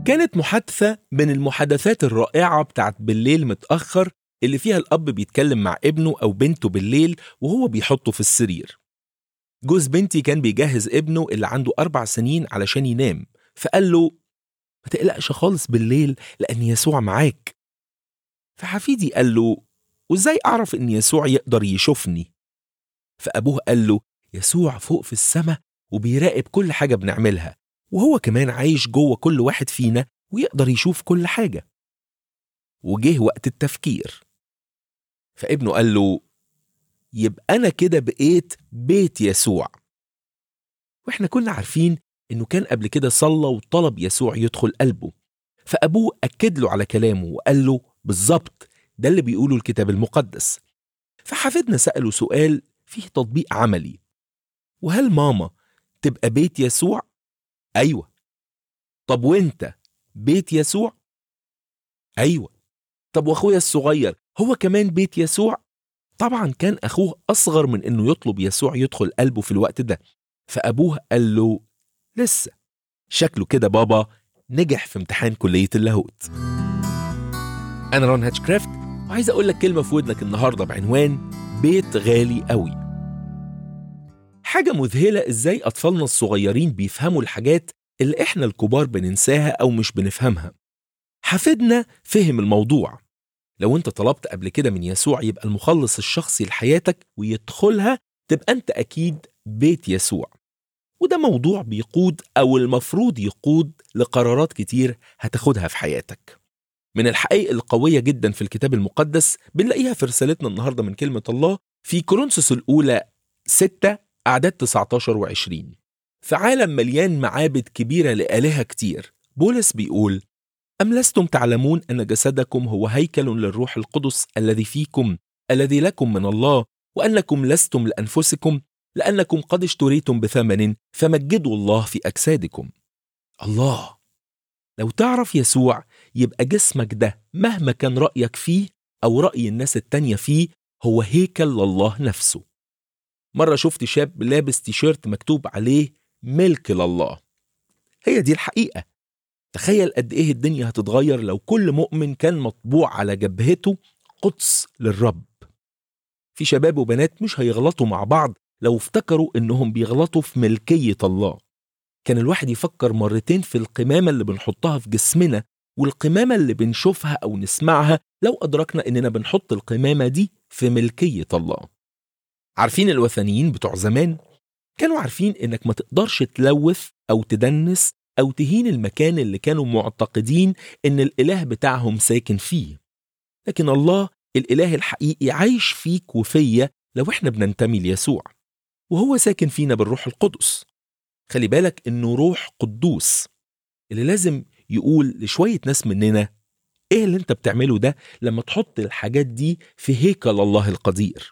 كانت محادثة من المحادثات الرائعة بتاعت بالليل متأخر اللي فيها الأب بيتكلم مع ابنه أو بنته بالليل وهو بيحطه في السرير جوز بنتي كان بيجهز ابنه اللي عنده أربع سنين علشان ينام فقال له ما تقلقش خالص بالليل لأن يسوع معاك فحفيدي قال له وإزاي أعرف إن يسوع يقدر يشوفني فأبوه قال له يسوع فوق في السماء وبيراقب كل حاجة بنعملها وهو كمان عايش جوه كل واحد فينا ويقدر يشوف كل حاجة وجه وقت التفكير فابنه قال له يبقى أنا كده بقيت بيت يسوع وإحنا كنا عارفين إنه كان قبل كده صلى وطلب يسوع يدخل قلبه فأبوه أكد له على كلامه وقال له بالظبط ده اللي بيقوله الكتاب المقدس فحفيدنا سأله سؤال فيه تطبيق عملي وهل ماما تبقى بيت يسوع؟ أيوة طب وانت بيت يسوع؟ أيوة طب واخويا الصغير هو كمان بيت يسوع؟ طبعا كان أخوه أصغر من إنه يطلب يسوع يدخل قلبه في الوقت ده فأبوه قال له لسه شكله كده بابا نجح في امتحان كلية اللاهوت أنا رون هاتشكرافت وعايز أقول لك كلمة في ودنك النهاردة بعنوان بيت غالي قوي حاجة مذهلة إزاي أطفالنا الصغيرين بيفهموا الحاجات اللي إحنا الكبار بننساها أو مش بنفهمها حفيدنا فهم الموضوع لو أنت طلبت قبل كده من يسوع يبقى المخلص الشخصي لحياتك ويدخلها تبقى أنت أكيد بيت يسوع وده موضوع بيقود أو المفروض يقود لقرارات كتير هتاخدها في حياتك من الحقائق القوية جدا في الكتاب المقدس بنلاقيها في رسالتنا النهاردة من كلمة الله في كورنثوس الأولى 6 أعداد 19 و20 في عالم مليان معابد كبيرة لآلهة كتير بولس بيقول أم لستم تعلمون أن جسدكم هو هيكل للروح القدس الذي فيكم الذي لكم من الله وأنكم لستم لأنفسكم لأنكم قد اشتريتم بثمن فمجدوا الله في أجسادكم الله لو تعرف يسوع يبقى جسمك ده مهما كان رأيك فيه أو رأي الناس التانية فيه هو هيكل لله نفسه مرة شفت شاب لابس تيشيرت مكتوب عليه ملك لله هي دي الحقيقة تخيل قد إيه الدنيا هتتغير لو كل مؤمن كان مطبوع على جبهته قدس للرب في شباب وبنات مش هيغلطوا مع بعض لو افتكروا إنهم بيغلطوا في ملكية الله كان الواحد يفكر مرتين في القمامة اللي بنحطها في جسمنا والقمامة اللي بنشوفها أو نسمعها لو أدركنا إننا بنحط القمامة دي في ملكية الله عارفين الوثنيين بتوع زمان كانوا عارفين إنك ما تقدرش تلوث أو تدنس أو تهين المكان اللي كانوا معتقدين إن الإله بتاعهم ساكن فيه لكن الله الإله الحقيقي عايش فيك وفيا لو إحنا بننتمي ليسوع وهو ساكن فينا بالروح القدس خلي بالك إنه روح قدوس اللي لازم يقول لشوية ناس مننا إيه اللي أنت بتعمله ده لما تحط الحاجات دي في هيكل الله القدير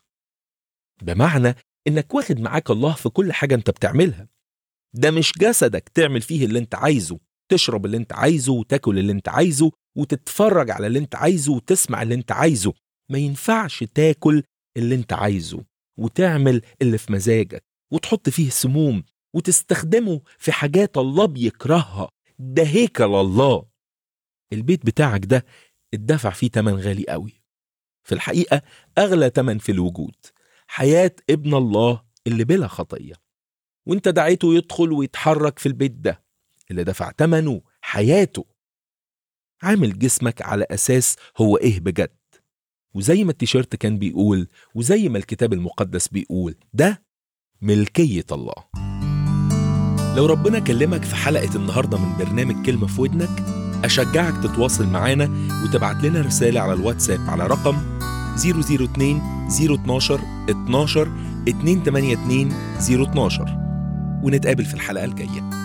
بمعنى إنك واخد معاك الله في كل حاجة أنت بتعملها ده مش جسدك تعمل فيه اللي أنت عايزه تشرب اللي أنت عايزه وتاكل اللي أنت عايزه وتتفرج على اللي أنت عايزه وتسمع اللي أنت عايزه ما ينفعش تاكل اللي أنت عايزه وتعمل اللي في مزاجك وتحط فيه سموم وتستخدمه في حاجات الله بيكرهها ده هيكل الله البيت بتاعك ده اتدفع فيه تمن غالي قوي في الحقيقة أغلى تمن في الوجود حياة ابن الله اللي بلا خطية وانت دعيته يدخل ويتحرك في البيت ده اللي دفع تمنه حياته عامل جسمك على أساس هو إيه بجد وزي ما التيشيرت كان بيقول وزي ما الكتاب المقدس بيقول ده ملكية الله لو ربنا كلمك في حلقة النهاردة من برنامج كلمة في ودنك أشجعك تتواصل معانا وتبعت لنا رسالة على الواتساب على رقم 002 012 12 282 012 ونتقابل في الحلقة الجاية